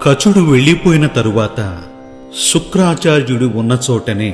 కచుడు వెళ్ళిపోయిన తరువాత శుక్రాచార్యుడు ఉన్న చోటనే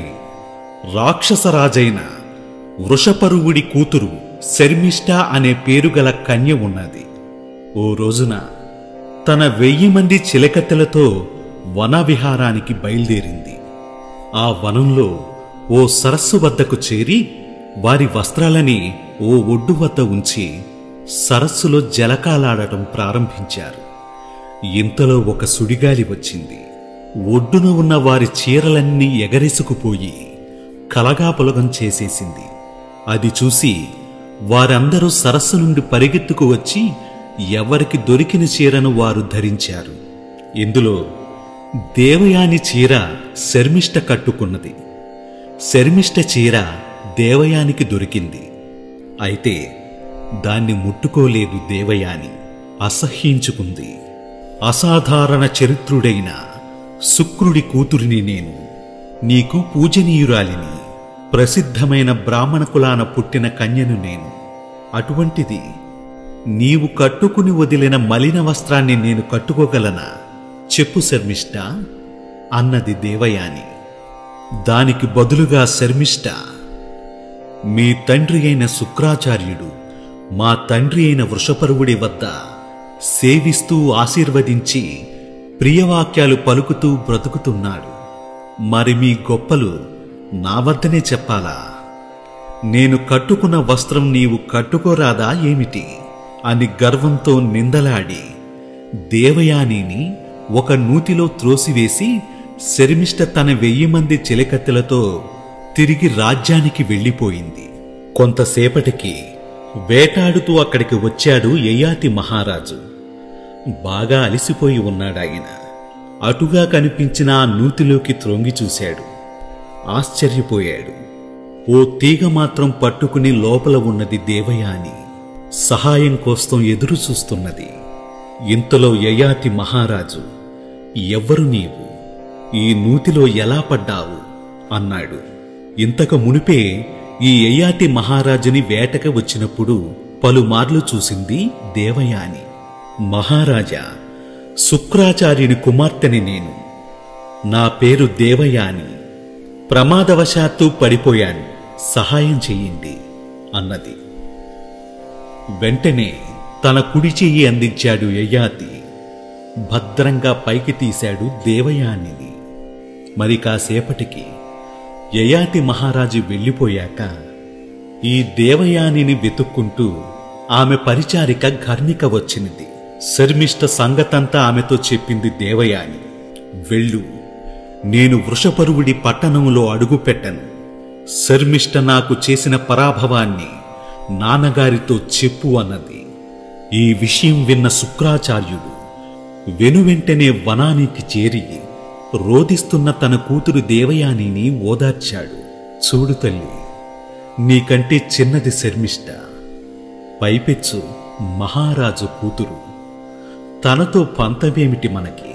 రాక్షసరాజైన వృషపరువుడి కూతురు శర్మిష్ఠ అనే పేరుగల కన్య ఉన్నది ఓ రోజున తన వెయ్యి మంది చిలకత్తెలతో వనవిహారానికి బయలుదేరింది ఆ వనంలో ఓ సరస్సు వద్దకు చేరి వారి వస్త్రాలని ఓ ఒడ్డు వద్ద ఉంచి సరస్సులో జలకాలాడటం ప్రారంభించారు ఇంతలో ఒక సుడిగాలి వచ్చింది ఒడ్డున ఉన్న వారి చీరలన్నీ ఎగరేసుకుపోయి కలగాపులగం చేసేసింది అది చూసి వారందరూ సరస్సు నుండి పరిగెత్తుకు వచ్చి ఎవరికి దొరికిన చీరను వారు ధరించారు ఇందులో దేవయాని చీర శర్మిష్ట కట్టుకున్నది శర్మిష్ట చీర దేవయానికి దొరికింది అయితే దాన్ని ముట్టుకోలేదు దేవయాని అసహ్యించుకుంది అసాధారణ చరిత్రుడైన శుక్రుడి కూతురిని నేను నీకు పూజనీయురాలిని ప్రసిద్ధమైన బ్రాహ్మణ కులాన పుట్టిన కన్యను నేను అటువంటిది నీవు కట్టుకుని వదిలిన మలిన వస్త్రాన్ని నేను కట్టుకోగలనా చెప్పు శర్మిష్ట అన్నది దేవయాని దానికి బదులుగా శర్మిష్ట మీ తండ్రి అయిన శుక్రాచార్యుడు మా తండ్రి అయిన వృషపరువుడి వద్ద సేవిస్తూ ఆశీర్వదించి ప్రియవాక్యాలు పలుకుతూ బ్రతుకుతున్నాడు మరి మీ గొప్పలు నా వద్దనే చెప్పాలా నేను కట్టుకున్న వస్త్రం నీవు కట్టుకోరాదా ఏమిటి అని గర్వంతో నిందలాడి దేవయానిని ఒక నూతిలో త్రోసివేసి శర్మిష్ట తన వెయ్యి మంది చిలకత్తెలతో తిరిగి రాజ్యానికి వెళ్ళిపోయింది కొంతసేపటికి వేటాడుతూ అక్కడికి వచ్చాడు యయాతి మహారాజు బాగా అలిసిపోయి ఉన్నాడాయన అటుగా కనిపించిన ఆ నూతిలోకి త్రొంగి చూశాడు ఆశ్చర్యపోయాడు ఓ తీగ మాత్రం పట్టుకుని లోపల ఉన్నది దేవయాని సహాయం కోసం ఎదురు చూస్తున్నది ఇంతలో యయాతి మహారాజు ఎవ్వరు నీవు ఈ నూతిలో ఎలా పడ్డావు అన్నాడు ఇంతకు మునిపే ఈ యయాతి మహారాజుని వేటక వచ్చినప్పుడు పలుమార్లు చూసింది దేవయాని మహారాజా శుక్రాచార్యుని కుమార్తెని నేను నా పేరు దేవయాని ప్రమాదవశాత్తు పడిపోయాను సహాయం చెయ్యండి అన్నది వెంటనే తన కుడి చెయ్యి అందించాడు యయాతి భద్రంగా పైకి తీశాడు దేవయానిని మరి కాసేపటికి యయాతి మహారాజు వెళ్ళిపోయాక ఈ దేవయానిని వెతుక్కుంటూ ఆమె పరిచారిక ఘర్ణిక వచ్చినది శర్మిష్ట సంగతంతా ఆమెతో చెప్పింది దేవయాని వెళ్ళు నేను వృషపరువుడి పట్టణంలో అడుగుపెట్టను శర్మిష్ట నాకు చేసిన పరాభవాన్ని నాన్నగారితో చెప్పు అన్నది ఈ విషయం విన్న శుక్రాచార్యుడు వెనువెంటనే వనానికి చేరి రోదిస్తున్న తన కూతురు దేవయానిని ఓదార్చాడు చూడు తల్లి నీకంటే చిన్నది శర్మిష్ట పైపెచ్చు మహారాజు కూతురు తనతో పంతమేమిటి మనకి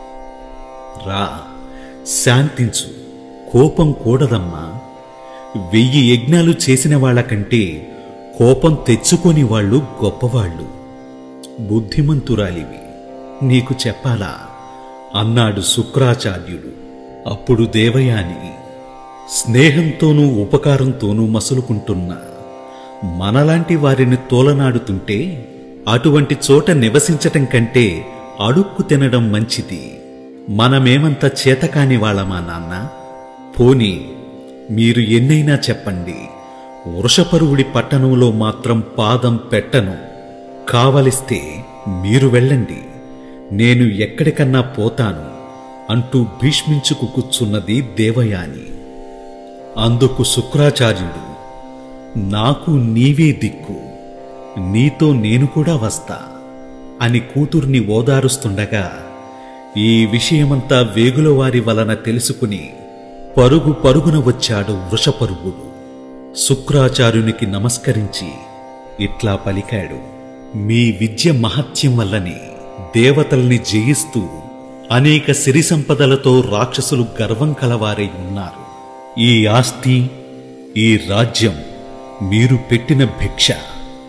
రా శాంతించు కోపం కూడదమ్మా వెయ్యి యజ్ఞాలు చేసిన వాళ్ళకంటే కోపం తెచ్చుకొని వాళ్ళు గొప్పవాళ్ళు బుద్ధిమంతురాలివి నీకు చెప్పాలా అన్నాడు శుక్రాచార్యుడు అప్పుడు దేవయాని స్నేహంతోనూ ఉపకారంతోనూ మసులుకుంటున్న మనలాంటి వారిని తోలనాడుతుంటే అటువంటి చోట నివసించటం కంటే అడుక్కు తినడం మంచిది మనమేమంత చేతకాని వాళ్ళమా నాన్న పోనీ మీరు ఎన్నైనా చెప్పండి వృషపరువుడి పట్టణంలో మాత్రం పాదం పెట్టను కావలిస్తే మీరు వెళ్ళండి నేను ఎక్కడికన్నా పోతాను అంటూ భీష్మించుకు కూర్చున్నది దేవయాని అందుకు శుక్రాచార్యుడు నాకు నీవే దిక్కు నీతో నేను కూడా వస్తా అని కూతుర్ని ఓదారుస్తుండగా ఈ విషయమంతా వేగుల వారి వలన తెలుసుకుని పరుగు పరుగున వచ్చాడు వృషపరుగుడు శుక్రాచార్యునికి నమస్కరించి ఇట్లా పలికాడు మీ విద్య మహత్యం వల్లనే దేవతల్ని జయిస్తూ అనేక సిరి సంపదలతో రాక్షసులు గర్వం కలవారై ఉన్నారు ఈ ఆస్తి ఈ రాజ్యం మీరు పెట్టిన భిక్ష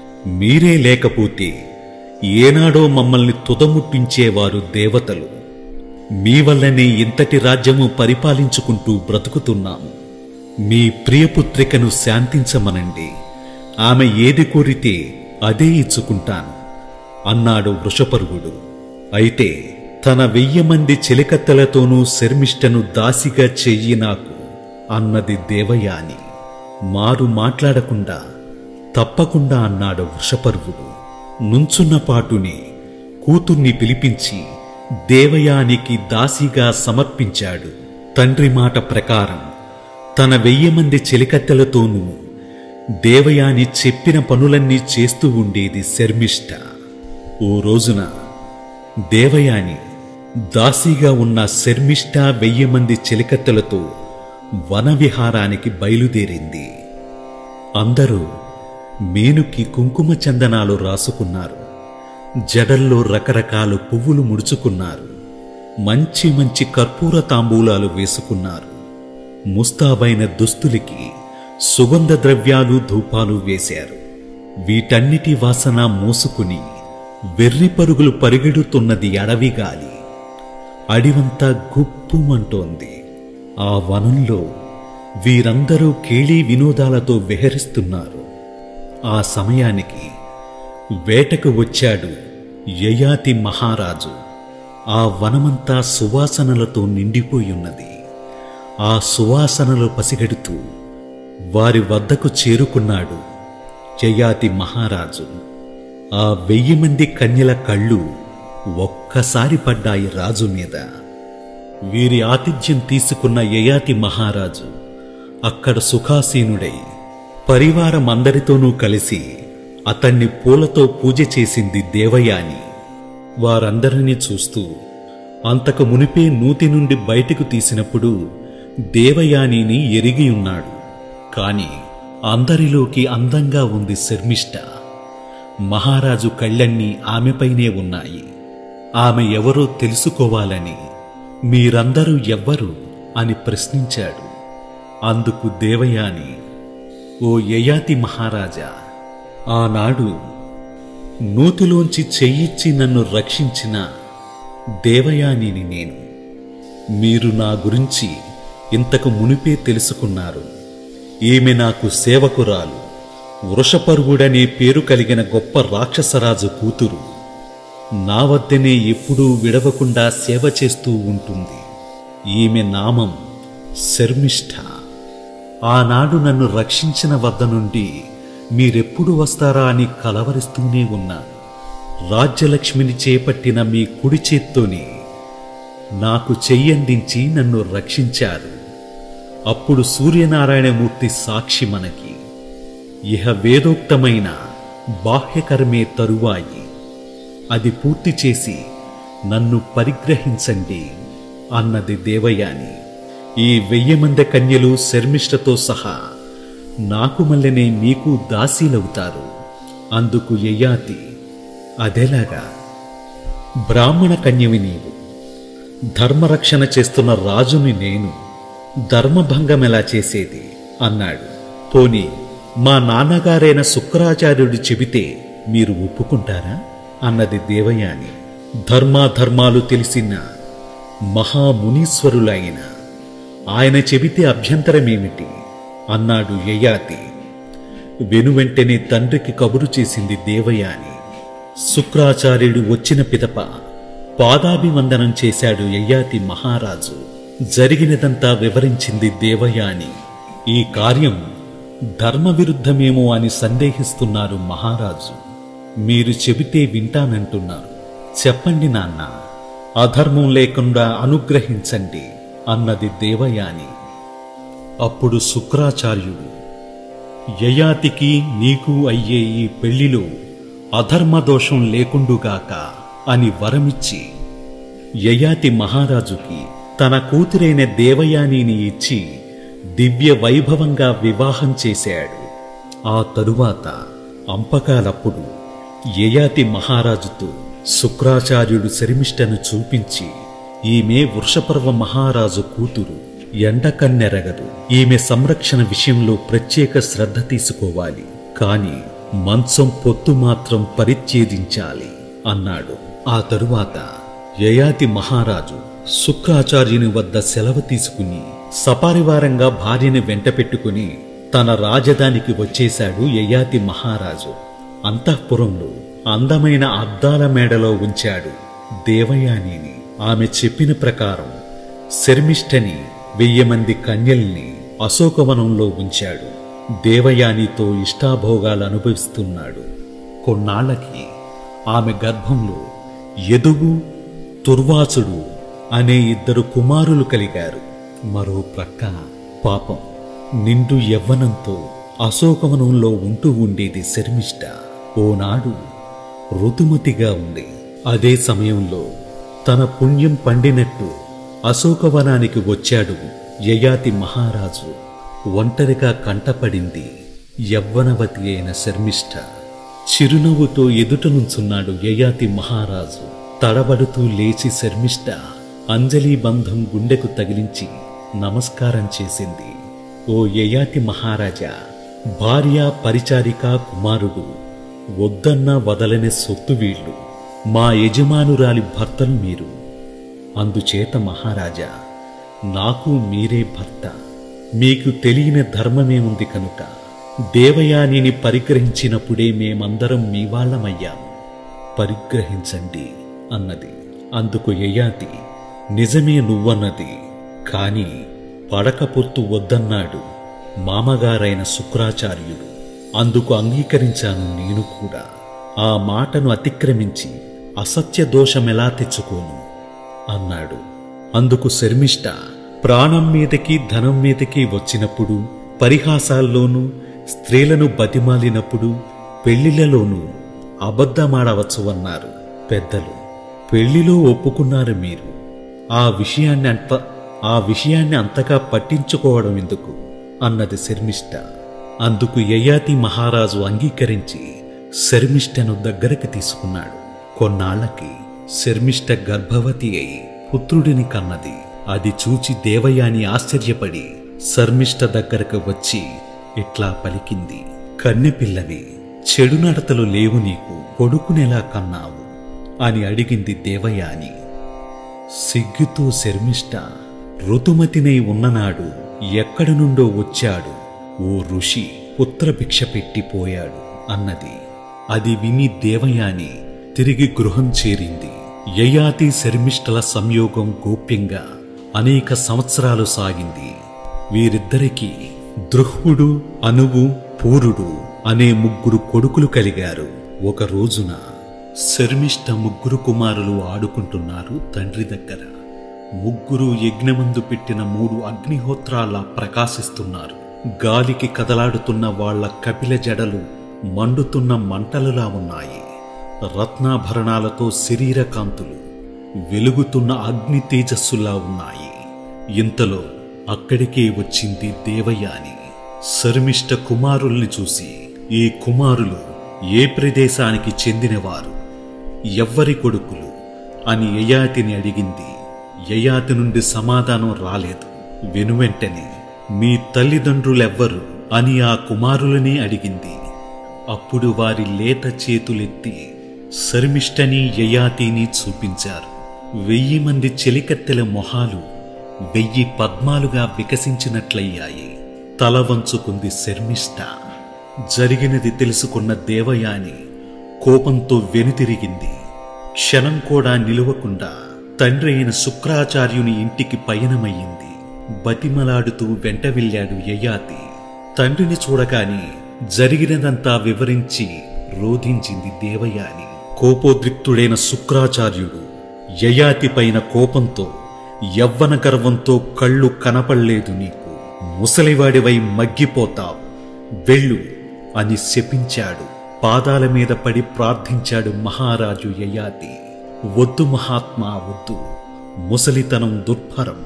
మీరే లేకపోతే ఏనాడో మమ్మల్ని తుదముట్టించేవారు దేవతలు మీ వల్లనే ఇంతటి రాజ్యము పరిపాలించుకుంటూ బ్రతుకుతున్నాము మీ ప్రియపుత్రికను శాంతించమనండి ఆమె ఏది కోరితే అదే ఇచ్చుకుంటాను అన్నాడు వృషపర్వుడు అయితే తన వెయ్యి మంది చెలికత్తెలతోనూ శర్మిష్టను దాసిగా చెయ్యి నాకు అన్నది దేవయాని మారు మాట్లాడకుండా తప్పకుండా అన్నాడు వృషపర్వుడు నుంచున్న పాటుని కూతుర్ని పిలిపించి దేవయానికి దాసిగా సమర్పించాడు తండ్రి మాట ప్రకారం తన వెయ్యి మంది చెలికత్తెలతోనూ దేవయాని చెప్పిన పనులన్నీ చేస్తూ ఉండేది శర్మిష్ట ఓ రోజున దేవయాని దాసిగా ఉన్న శర్మిష్ట వెయ్యి మంది చెలికత్తెలతో వనవిహారానికి బయలుదేరింది అందరూ మేనుకి కుంకుమ చందనాలు రాసుకున్నారు జడల్లో రకరకాల పువ్వులు ముడుచుకున్నారు మంచి మంచి కర్పూర తాంబూలాలు వేసుకున్నారు ముస్తాబైన దుస్తులకి సుగంధ ద్రవ్యాలు ధూపాలు వేశారు వీటన్నిటి వాసన మోసుకుని వెర్రి పరుగులు పరిగెడుతున్నది అడవి గాలి అడివంతా గుప్పుమంటోంది ఆ వనంలో వీరందరూ కేళీ వినోదాలతో విహరిస్తున్నారు ఆ సమయానికి వేటకు వచ్చాడు యయాతి మహారాజు ఆ వనమంతా సువాసనలతో నిండిపోయున్నది ఆ సువాసనలు పసిగడుతూ వారి వద్దకు చేరుకున్నాడు యయాతి మహారాజు ఆ వెయ్యి మంది కన్యల కళ్ళు ఒక్కసారి పడ్డాయి రాజు మీద వీరి ఆతిథ్యం తీసుకున్న యయాతి మహారాజు అక్కడ సుఖాసీనుడై పరివారం అందరితోనూ కలిసి అతన్ని పూలతో పూజ చేసింది దేవయాని వారందరినీ చూస్తూ అంతకు మునిపే నూతి నుండి బయటకు తీసినప్పుడు దేవయానిని ఎరిగి ఉన్నాడు కాని అందరిలోకి అందంగా ఉంది శర్మిష్ట మహారాజు కళ్ళన్నీ ఆమెపైనే ఉన్నాయి ఆమె ఎవరో తెలుసుకోవాలని మీరందరూ ఎవ్వరు అని ప్రశ్నించాడు అందుకు దేవయాని ఓ యయాతి మహారాజా ఆనాడు నూతిలోంచి చెయ్యిచ్చి నన్ను రక్షించిన దేవయానిని నేను మీరు నా గురించి ఇంతకు మునిపే తెలుసుకున్నారు ఈమె నాకు సేవకురాలు వృషపర్వుడనే పేరు కలిగిన గొప్ప రాక్షసరాజు కూతురు నా వద్దనే ఎప్పుడూ విడవకుండా సేవ చేస్తూ ఉంటుంది ఈమె నామం శర్మిష్ఠ ఆనాడు నన్ను రక్షించిన వద్ద నుండి మీరెప్పుడు వస్తారా అని కలవరిస్తూనే ఉన్నా రాజ్యలక్ష్మిని చేపట్టిన మీ కుడి చేత్తోని నాకు చెయ్యందించి నన్ను రక్షించారు అప్పుడు సూర్యనారాయణమూర్తి సాక్షి మనకి ఇహ వేదోక్తమైన బాహ్యకర్మే తరువాయి అది పూర్తి చేసి నన్ను పరిగ్రహించండి అన్నది దేవయాని ఈ వెయ్యి మంది కన్యలు శర్మిష్టతో సహా నాకు మల్లెనే మీకు దాసీలవుతారు అందుకు యయాతి అదేలాగా బ్రాహ్మణ కన్యవి నీవు ధర్మరక్షణ చేస్తున్న రాజుని నేను ధర్మభంగం ఎలా చేసేది అన్నాడు పోని మా నాన్నగారైన శుక్రాచార్యుడు చెబితే మీరు ఒప్పుకుంటారా అన్నది దేవయాని ధర్మాధర్మాలు తెలిసిన మహామునీశ్వరులైన ఆయన చెబితే అభ్యంతరమేమిటి అన్నాడు యయాతి వెనువెంటనే తండ్రికి కబురు చేసింది దేవయాని శుక్రాచార్యుడు వచ్చిన పిదప పాదాభివందనం చేశాడు యయాతి మహారాజు జరిగినదంతా వివరించింది దేవయాని ఈ కార్యం ధర్మవిరుద్ధమేమో అని సందేహిస్తున్నారు మహారాజు మీరు చెబితే వింటానంటున్నారు చెప్పండి నాన్న అధర్మం లేకుండా అనుగ్రహించండి అన్నది దేవయాని అప్పుడు శుక్రాచార్యుడు యయాతికి నీకు అయ్యే ఈ పెళ్లిలో అధర్మదోషం లేకుండుగాక అని వరమిచ్చి యయాతి మహారాజుకి తన కూతురైన దేవయానిని ఇచ్చి దివ్య వైభవంగా వివాహం చేశాడు ఆ తరువాత అంపకాలప్పుడు యయాతి మహారాజుతో శుక్రాచార్యుడు శర్మిష్టను చూపించి ఈమె వృషపర్వ మహారాజు కూతురు ఎండకన్నెరగదు ఈమె సంరక్షణ విషయంలో ప్రత్యేక శ్రద్ధ తీసుకోవాలి కాని మంచం పొత్తు మాత్రం పరిచ్ఛేదించాలి అన్నాడు ఆ తరువాత యయాతి మహారాజు శుక్రాచార్యుని వద్ద సెలవు తీసుకుని సపరివారంగా భార్యని వెంట పెట్టుకుని తన రాజధానికి వచ్చేశాడు యయాతి మహారాజు అంతఃపురంలో అందమైన అద్దాల మేడలో ఉంచాడు దేవయానిని ఆమె చెప్పిన ప్రకారం శర్మిష్ఠని వెయ్యి మంది కన్యల్ని అశోకవనంలో ఉంచాడు దేవయానితో ఇష్టాభోగాలు అనుభవిస్తున్నాడు కొన్నాళ్లకి ఆమె గర్భంలో ఎదుగు తుర్వాసుడు అనే ఇద్దరు కుమారులు కలిగారు మరో ప్రక్క పాపం నిండు యవ్వనంతో అశోకవనంలో ఉంటూ ఉండేది శర్మిష్ట ఓనాడు ఋతుమతిగా ఉంది అదే సమయంలో తన పుణ్యం పండినట్టు అశోకవనానికి వచ్చాడు యయాతి మహారాజు ఒంటరిగా కంటపడింది యవ్వనవతి అయిన శర్మిష్ఠ చిరునవ్వుతో ఎదుట నుంచున్నాడు యయాతి మహారాజు తడబడుతూ లేచి శర్మిష్ఠ అంజలి బంధం గుండెకు తగిలించి నమస్కారం చేసింది ఓ యయాతి మహారాజా భార్య పరిచారిక కుమారుడు వద్దన్నా వదలనే సొత్తు వీళ్ళు మా యజమానురాలి భర్తలు మీరు అందుచేత మహారాజా నాకు మీరే భర్త మీకు తెలియని ధర్మమేముంది కనుక దేవయానిని పరిగ్రహించినప్పుడే మేమందరం మీ వాళ్ళమయ్యాము పరిగ్రహించండి అన్నది అందుకు యయాతి నిజమే నువ్వన్నది కాని పడక పొత్తు వద్దన్నాడు మామగారైన శుక్రాచార్యుడు అందుకు అంగీకరించాను నేను కూడా ఆ మాటను అతిక్రమించి అసత్య దోషమెలా తెచ్చుకోను అన్నాడు అందుకు శర్మిష్ట ప్రాణం మీదకి ధనం మీదకి వచ్చినప్పుడు పరిహాసాల్లోనూ స్త్రీలను బతిమాలినప్పుడు పెళ్లిళ్లలోనూ అబద్ధమాడవచ్చు అన్నారు పెద్దలు పెళ్లిలో ఒప్పుకున్నారు మీరు ఆ విషయాన్ని అంత ఆ విషయాన్ని అంతగా పట్టించుకోవడం ఎందుకు అన్నది శర్మిష్ట అందుకు యయాతి మహారాజు అంగీకరించి శర్మిష్టను దగ్గరకు తీసుకున్నాడు కొన్నాళ్లకి శర్మిష్ట గర్భవతి అయి పుత్రుడిని కన్నది అది చూచి దేవయాని ఆశ్చర్యపడి శర్మిష్ట దగ్గరకు వచ్చి ఇట్లా పలికింది కన్నెపిల్లవి చెడు నడతలు లేవు నీకు కొడుకునెలా కన్నావు అని అడిగింది దేవయాని సిగ్గుతో శర్మిష్ట ఋతుమతినై ఉన్ననాడు ఎక్కడి నుండో వచ్చాడు ఓ ఋషి పుత్రభిక్ష పెట్టిపోయాడు అన్నది అది విని దేవయాని తిరిగి గృహం చేరింది యయాతి శర్మిష్టల సంయోగం గోప్యంగా అనేక సంవత్సరాలు సాగింది వీరిద్దరికీ దృహ్వుడు అనువు పూరుడు అనే ముగ్గురు కొడుకులు కలిగారు ఒక రోజున శర్మిష్ట ముగ్గురు కుమారులు ఆడుకుంటున్నారు తండ్రి దగ్గర ముగ్గురు యజ్ఞమందు పెట్టిన మూడు అగ్నిహోత్రాల ప్రకాశిస్తున్నారు గాలికి కదలాడుతున్న వాళ్ళ కపిల జడలు మండుతున్న మంటలులా ఉన్నాయి రత్నాభరణాలతో శరీర కాంతులు వెలుగుతున్న అగ్ని తేజస్సులా ఉన్నాయి ఇంతలో అక్కడికే వచ్చింది దేవయాని శర్మిష్ట కుమారుల్ని చూసి ఈ కుమారులు ఏ ప్రదేశానికి చెందినవారు ఎవ్వరి కొడుకులు అని యయాతిని అడిగింది యయాతి నుండి సమాధానం రాలేదు వెనువెంటనే మీ తల్లిదండ్రులెవ్వరు అని ఆ కుమారులనే అడిగింది అప్పుడు వారి లేత చేతులెత్తి శర్మిష్టని యయాతిని చూపించారు వెయ్యి మంది చెలికత్తెల మొహాలు వెయ్యి పద్మాలుగా వికసించినట్లయ్యాయి తల వంచుకుంది శర్మిష్ట జరిగినది తెలుసుకున్న దేవయాని కోపంతో వెనుతిరిగింది క్షణం కూడా నిలువకుండా తండ్రి అయిన శుక్రాచార్యుని ఇంటికి పయనమయ్యింది బతిమలాడుతూ వెంట వెళ్ళాడు యయాతి తండ్రిని చూడగానే జరిగినదంతా వివరించి రోధించింది దేవయాని కోపోద్రిక్తుడైన శుక్రాచార్యుడు యయాతి పైన కోపంతో యవ్వన గర్వంతో కళ్ళు కనపడలేదు నీకు ముసలివాడివై మగ్గిపోతావు వెళ్ళు అని శపించాడు పాదాల మీద పడి ప్రార్థించాడు మహారాజు యయాతి వద్దు మహాత్మా వద్దు ముసలితనం దుర్భరం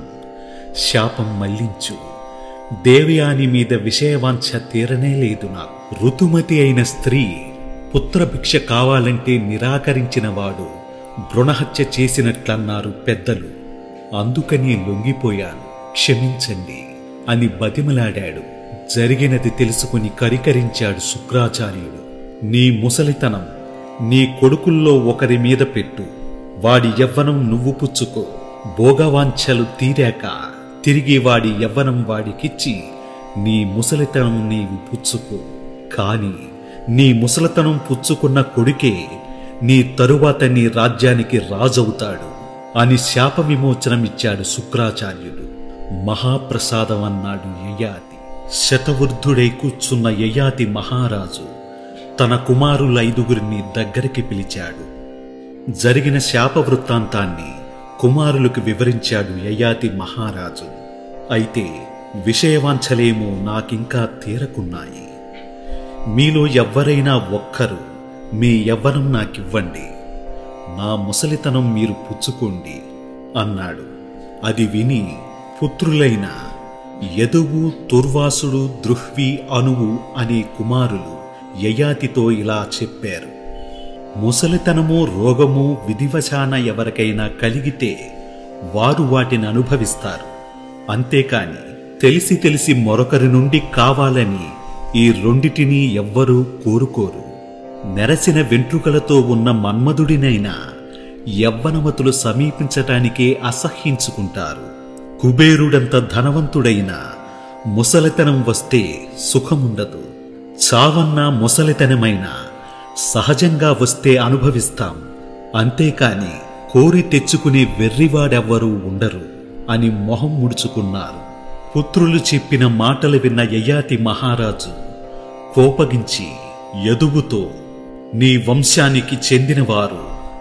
శాపం మళ్లించు దేవయాని మీద విషయవాంఛ తీరనే లేదు నాకు ఋతుమతి అయిన స్త్రీ పుత్రభిక్ష కావాలంటే నిరాకరించిన వాడు భ్రూణహత్య చేసినట్లన్నారు పెద్దలు అందుకని లొంగిపోయాను క్షమించండి అని బతిమలాడాడు జరిగినది తెలుసుకుని కరికరించాడు శుక్రాచార్యుడు నీ ముసలితనం నీ కొడుకుల్లో ఒకరి మీద పెట్టు వాడి యవ్వనం నువ్వు పుచ్చుకో భోగవాంఛలు తీరాక తిరిగి వాడి యవ్వనం వాడికిచ్చి నీ ముసలితనం నీవు పుచ్చుకో కాని నీ ముసలితనం పుచ్చుకున్న కొడుకే నీ తరువాత నీ రాజ్యానికి రాజవుతాడు అని శాప విమోచనమిచ్చాడు శుక్రాచార్యుడు మహాప్రసాదం అన్నాడు యయాతి శతవృద్ధుడై కూర్చున్న యయాతి మహారాజు తన కుమారుల ఐదుగురిని దగ్గరికి పిలిచాడు జరిగిన శాప వృత్తాంతాన్ని కుమారులకు వివరించాడు యయాతి మహారాజు అయితే విషయవాంఛలేమో నాకింకా తీరకున్నాయి మీలో ఎవ్వరైనా ఒక్కరు మీ యవ్వనం నాకివ్వండి నా ముసలితనం మీరు పుచ్చుకోండి అన్నాడు అది విని పుత్రులైన యదువు తుర్వాసుడు దృహ్వి అనువు అనే కుమారులు యయాతితో ఇలా చెప్పారు ముసలితనము రోగము విధివశాన ఎవరికైనా కలిగితే వారు వాటిని అనుభవిస్తారు అంతేకాని తెలిసి తెలిసి మరొకరి నుండి కావాలని ఈ రెండిటిని ఎవ్వరూ కోరుకోరు నెరసిన వెంట్రుకలతో ఉన్న మన్మధుడినైనా యవ్వనవతులు సమీపించటానికే అసహ్యించుకుంటారు కుబేరుడంత ధనవంతుడైన ముసలితనం వస్తే సుఖముండదు చావన్న ముసలితనమైన సహజంగా వస్తే అనుభవిస్తాం అంతేకాని కోరి తెచ్చుకునే వెర్రివాడెవ్వరూ ఉండరు అని మొహం ముడుచుకున్నారు పుత్రులు చెప్పిన మాటలు విన్న యయాతి మహారాజు కోపగించి యదువుతో నీ వంశానికి చెందినవారు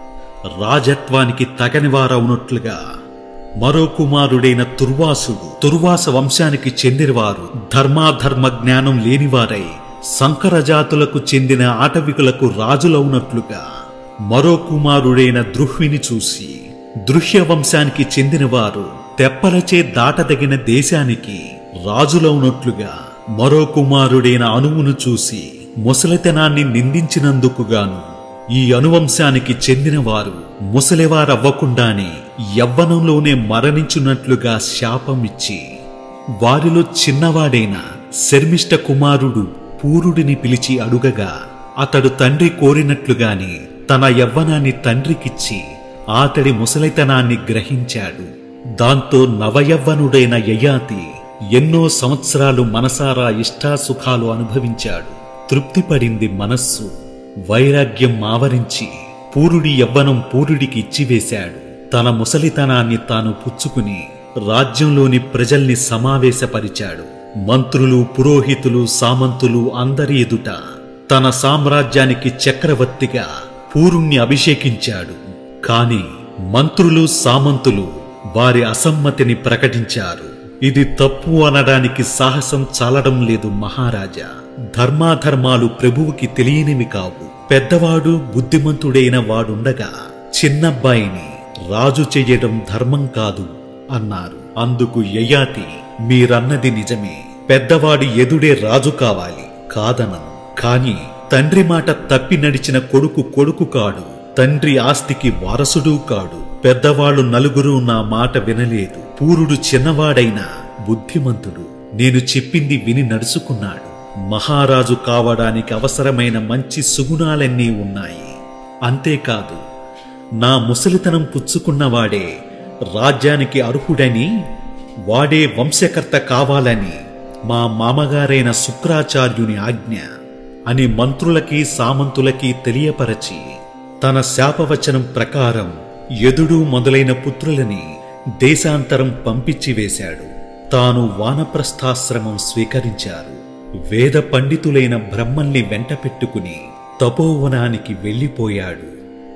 రాజత్వానికి తగనివారవునట్లుగా మరో కుమారుడైన తుర్వాసుడు తుర్వాస వంశానికి చెందినవారు ధర్మాధర్మ జ్ఞానం లేనివారై సంకరజాతులకు చెందిన ఆటవికులకు రాజులవునట్లుగా మరో కుమారుడైన దృహ్విని చూసి దృశ్య వంశానికి చెందినవారు తెప్పలచే దాటదగిన దేశానికి రాజులవునట్లుగా మరో కుమారుడైన అనువును చూసి ముసలితనాన్ని నిందించినందుకుగాను ఈ అనువంశానికి చెందినవారు ముసలివారవ్వకుండానే యవ్వనంలోనే మరణించున్నట్లుగా శాపమిచ్చి వారిలో చిన్నవాడైన శర్మిష్ట కుమారుడు పూరుడిని పిలిచి అడుగగా అతడు తండ్రి కోరినట్లుగానే తన యవ్వనాన్ని తండ్రికిచ్చి అతడి ముసలితనాన్ని గ్రహించాడు దాంతో నవయవ్వనుడైన యయాతి ఎన్నో సంవత్సరాలు మనసారా ఇష్టాసుఖాలు అనుభవించాడు తృప్తిపడింది మనస్సు వైరాగ్యం ఆవరించి పూరుడి యవ్వనం పూరుడికి ఇచ్చివేశాడు తన ముసలితనాన్ని తాను పుచ్చుకుని రాజ్యంలోని ప్రజల్ని సమావేశపరిచాడు మంత్రులు పురోహితులు సామంతులు అందరి ఎదుట తన సామ్రాజ్యానికి చక్రవర్తిగా పూరుణ్ణి అభిషేకించాడు కాని మంత్రులు సామంతులు వారి అసమ్మతిని ప్రకటించారు ఇది తప్పు అనడానికి సాహసం చాలడం లేదు మహారాజా ధర్మాధర్మాలు ప్రభువుకి తెలియనివి కావు పెద్దవాడు బుద్ధిమంతుడైన వాడుండగా చిన్నబ్బాయిని రాజు చెయ్యడం ధర్మం కాదు అన్నారు అందుకు యయాతి మీరన్నది నిజమే పెద్దవాడి ఎదుడే రాజు కావాలి కాదనను కాని తండ్రి మాట తప్పి నడిచిన కొడుకు కొడుకు కాడు తండ్రి ఆస్తికి వారసుడు కాడు పెద్దవాళ్ళు నలుగురు నా మాట వినలేదు పూరుడు చిన్నవాడైనా బుద్ధిమంతుడు నేను చెప్పింది విని నడుచుకున్నాడు మహారాజు కావడానికి అవసరమైన మంచి సుగుణాలన్నీ ఉన్నాయి అంతేకాదు నా ముసలితనం పుచ్చుకున్నవాడే రాజ్యానికి అర్హుడని వాడే వంశకర్త కావాలని మా మామగారైన శుక్రాచార్యుని ఆజ్ఞ అని మంత్రులకి సామంతులకి తెలియపరచి తన శాపవచనం ప్రకారం యదుడు మొదలైన పుత్రులని దేశాంతరం పంపించి వేశాడు తాను వానప్రస్థాశ్రమం స్వీకరించారు వేద పండితులైన బ్రహ్మల్ని వెంట పెట్టుకుని తపోవనానికి వెళ్ళిపోయాడు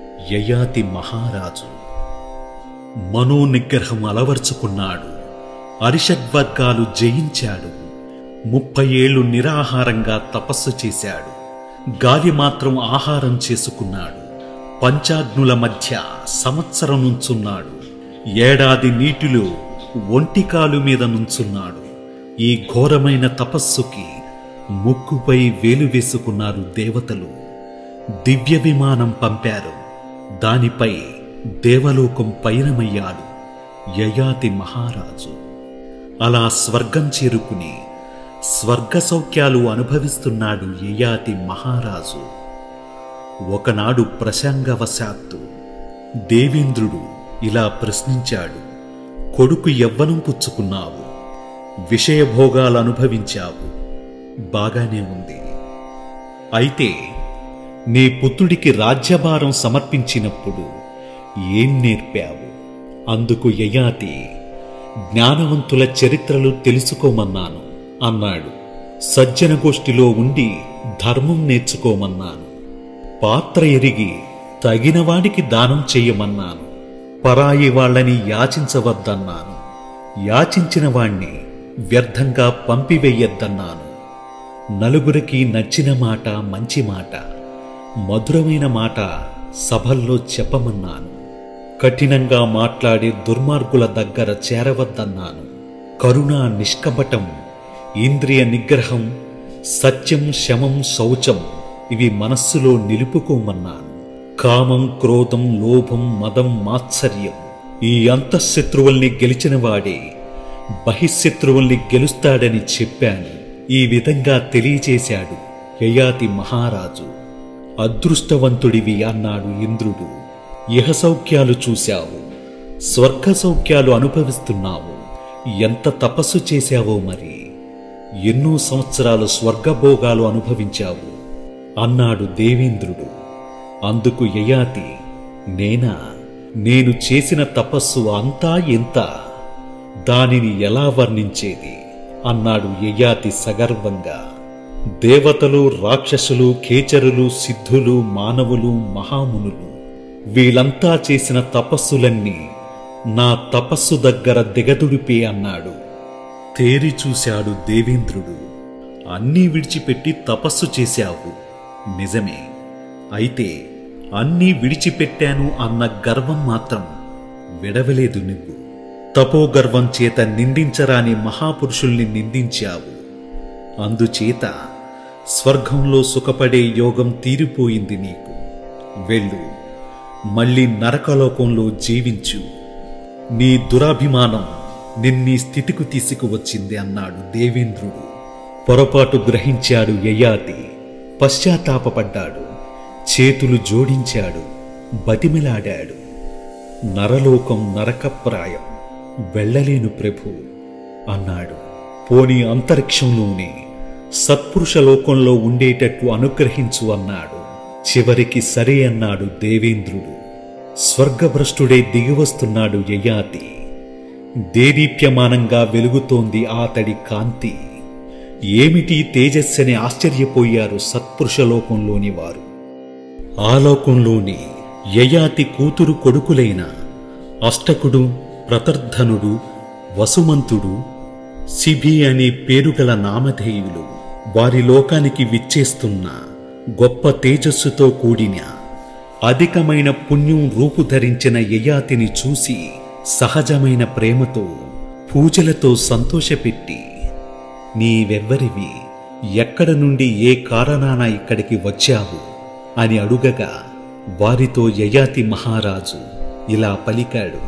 యయాతి మహారాజు మనోనిగ్రహం అలవర్చుకున్నాడు అరిషడ్వర్గాలు జయించాడు ముప్పై ఏళ్లు నిరాహారంగా తపస్సు చేశాడు గాలి మాత్రం ఆహారం చేసుకున్నాడు పంచాగ్నుల మధ్య సంవత్సరం నుంచున్నాడు ఏడాది నీటిలో ఒంటికాలు మీద నుంచున్నాడు ఈ ఘోరమైన తపస్సుకి ముక్కుపై వేలు వేసుకున్నారు దేవతలు దివ్య విమానం పంపారు దానిపై దేవలోకం పయనమయ్యాడు యయాతి మహారాజు అలా స్వర్గం చేరుకుని స్వర్గ సౌఖ్యాలు అనుభవిస్తున్నాడు యయాతి మహారాజు ఒకనాడు ప్రసంగవశాత్తు దేవేంద్రుడు ఇలా ప్రశ్నించాడు కొడుకు యవ్వనం పుచ్చుకున్నావు విషయభోగాలు అనుభవించావు బాగానే ఉంది అయితే నీ పుత్రుడికి రాజ్యభారం సమర్పించినప్పుడు ఏం నేర్పావు అందుకు యయాతి జ్ఞానవంతుల చరిత్రలు తెలుసుకోమన్నాను అన్నాడు సజ్జన గోష్ఠిలో ఉండి ధర్మం నేర్చుకోమన్నాను పాత్ర ఎరిగి తగినవాడికి దానం చెయ్యమన్నాను పరాయి వాళ్ళని యాచించవద్దన్నాను యాచించిన వాణ్ణి వ్యర్థంగా పంపివేయద్దన్నాను నలుగురికి నచ్చిన మాట మంచి మాట మధురమైన మాట సభల్లో చెప్పమన్నాను కఠినంగా మాట్లాడే దుర్మార్గుల దగ్గర చేరవద్దన్నాను కరుణ నిష్కపటం ఇంద్రియ నిగ్రహం సత్యం శమం శౌచం ఇవి మనస్సులో నిలుపుకోమన్నాను కామం క్రోధం లోభం మదం మాత్సర్యం ఈ అంతఃశత్రువుల్ని గెలిచిన వాడే బహిశత్రువుల్ని గెలుస్తాడని చెప్పాను ఈ విధంగా తెలియచేశాడు యయాతి మహారాజు అదృష్టవంతుడివి అన్నాడు ఇంద్రుడు ఇహ సౌఖ్యాలు చూశావు స్వర్గ సౌఖ్యాలు అనుభవిస్తున్నావు ఎంత తపస్సు చేశావో మరి ఎన్నో సంవత్సరాలు స్వర్గభోగాలు అనుభవించావు అన్నాడు దేవేంద్రుడు అందుకు యయాతి నేనా నేను చేసిన తపస్సు అంతా ఎంత దానిని ఎలా వర్ణించేది అన్నాడు యయాతి సగర్వంగా దేవతలు రాక్షసులు కేచరులు సిద్ధులు మానవులు మహామునులు వీళ్ళంతా చేసిన తపస్సులన్నీ నా తపస్సు దగ్గర దిగదుడిపే అన్నాడు తేరి చూశాడు దేవేంద్రుడు అన్నీ విడిచిపెట్టి తపస్సు చేశావు నిజమే అయితే అన్నీ విడిచిపెట్టాను అన్న గర్వం మాత్రం విడవలేదు నువ్వు తపోగర్వం చేత నిందించరాని మహాపురుషుల్ని నిందించావు అందుచేత స్వర్గంలో సుఖపడే యోగం తీరిపోయింది నీకు వెళ్ళు మళ్ళీ నరకలోకంలో జీవించు నీ దురాభిమానం నిన్నీ స్థితికి తీసుకువచ్చింది అన్నాడు దేవేంద్రుడు పొరపాటు గ్రహించాడు యయాతి పశ్చాత్తాపపడ్డాడు చేతులు జోడించాడు బతిమిలాడాడు నరలోకం నరకప్రాయం వెళ్ళలేను ప్రభు అన్నాడు పోనీ అంతరిక్షంలోనే సత్పురుష లోకంలో ఉండేటట్టు అనుగ్రహించు అన్నాడు చివరికి సరే అన్నాడు దేవేంద్రుడు స్వర్గభ్రష్టుడే దిగివస్తున్నాడు యయాతి దేదీప్యమానంగా వెలుగుతోంది ఆతడి కాంతి ఏమిటి తేజస్సని ఆశ్చర్యపోయారు సత్పురుషలోకంలోని వారు ఆ లోకంలోని యయాతి కూతురు కొడుకులైన అష్టకుడు ప్రతర్ధనుడు వసుమంతుడు శిభి అనే పేరుగల నామధేయులు వారి లోకానికి విచ్చేస్తున్న గొప్ప తేజస్సుతో కూడిన అధికమైన పుణ్యం రూపుధరించిన యయాతిని చూసి సహజమైన ప్రేమతో పూజలతో సంతోషపెట్టి నీవెవ్వరివి ఎక్కడ నుండి ఏ కారణాన ఇక్కడికి వచ్చావు అని అడుగగా వారితో యయాతి మహారాజు ఇలా పలికాడు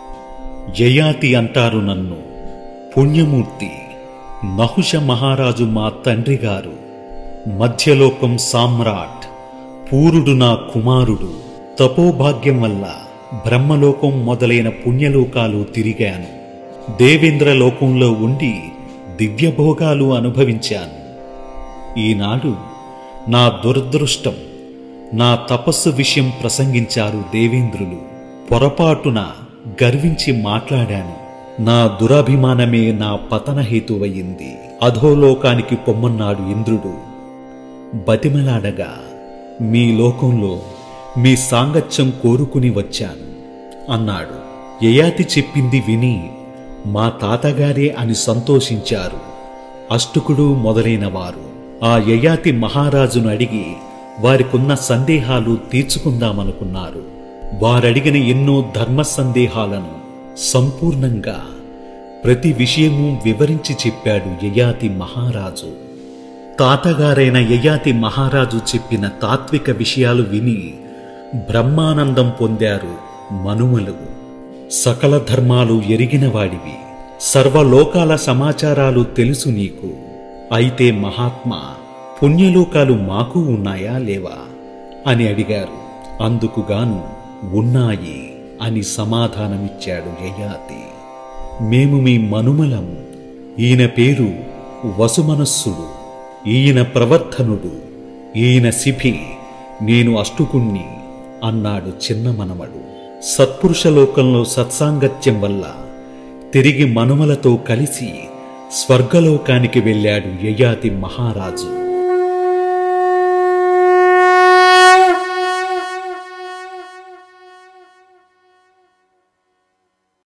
యయాతి అంటారు నన్ను పుణ్యమూర్తి నహుష మహారాజు మా తండ్రి గారు మధ్యలోకం సామ్రాట్ పూరుడు నా కుమారుడు తపోభాగ్యం వల్ల బ్రహ్మలోకం మొదలైన పుణ్యలోకాలు తిరిగాను దేవేంద్రలోకంలో ఉండి దివ్యభోగాలు అనుభవించాను ఈనాడు నా దురదృష్టం నా తపస్సు విషయం ప్రసంగించారు దేవేంద్రులు పొరపాటున గర్వించి మాట్లాడాను నా దురాభిమానమే నా పతన హేతువయ్యింది అధోలోకానికి పొమ్మన్నాడు ఇంద్రుడు బతిమలాడగా మీ లోకంలో మీ సాంగత్యం కోరుకుని వచ్చాను అన్నాడు యయాతి చెప్పింది విని మా తాతగారే అని సంతోషించారు అష్టుకుడు మొదలైన వారు ఆ యయాతి మహారాజును అడిగి వారికున్న సందేహాలు తీర్చుకుందామనుకున్నారు వారడిగిన ఎన్నో ధర్మ సందేహాలను సంపూర్ణంగా ప్రతి విషయము వివరించి చెప్పాడు యయాతి మహారాజు తాతగారైన యయాతి మహారాజు చెప్పిన తాత్విక విషయాలు విని బ్రహ్మానందం పొందారు మనుమలు సకల ధర్మాలు ఎరిగినవాడివి సర్వలోకాల సమాచారాలు తెలుసు నీకు అయితే మహాత్మా పుణ్యలోకాలు మాకు ఉన్నాయా లేవా అని అడిగారు అందుకుగాను ఉన్నాయి అని సమాధానమిచ్చాడు యయాతి మేము మీ మనుమలము ఈయన పేరు వసుమనస్సుడు ఈయన ప్రవర్తనుడు ఈయన శిభి నేను అష్టుకుణ్ణి అన్నాడు చిన్న మనవడు సత్పురుషలోకంలో సత్సాంగత్యం వల్ల తిరిగి మనుమలతో కలిసి స్వర్గలోకానికి వెళ్ళాడు యయాతి మహారాజు